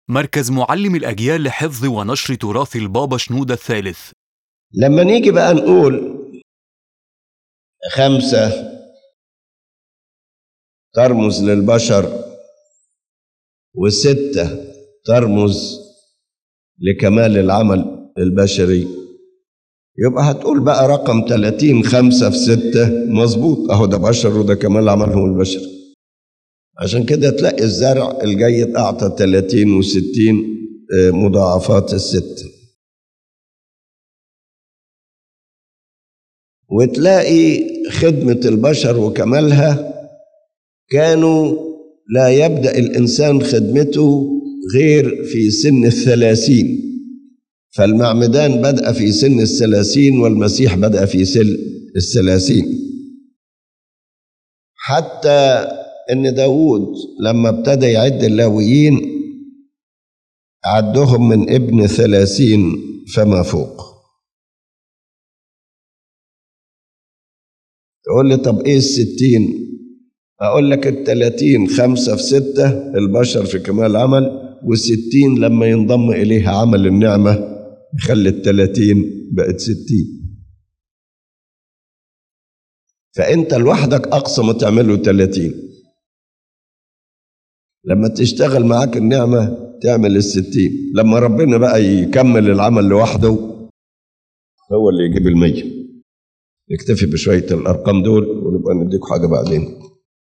مركز معلم الأجيال لحفظ ونشر تراث البابا شنودة الثالث لما نيجي بقى نقول خمسة ترمز للبشر وستة ترمز لكمال العمل البشري يبقى هتقول بقى رقم 30 خمسة في ستة مظبوط اهو ده بشر وده كمال عملهم البشري عشان كده تلاقي الزرع الجيد أعطى 30 و60 مضاعفات الستة وتلاقي خدمة البشر وكمالها كانوا لا يبدأ الإنسان خدمته غير في سن الثلاثين فالمعمدان بدأ في سن الثلاثين والمسيح بدأ في سن الثلاثين حتى ان داود لما ابتدى يعد اللاويين عدهم من ابن ثلاثين فما فوق تقول لي طب ايه الستين اقول لك التلاتين خمسة في ستة البشر في كمال عمل والستين لما ينضم اليها عمل النعمة يخلي التلاتين بقت ستين فانت لوحدك اقصى ما تعمله تلاتين لما تشتغل معاك النعمة تعمل الستين لما ربنا بقى يكمل العمل لوحده هو اللي يجيب المية نكتفي بشوية الأرقام دول ونبقى نديك حاجة بعدين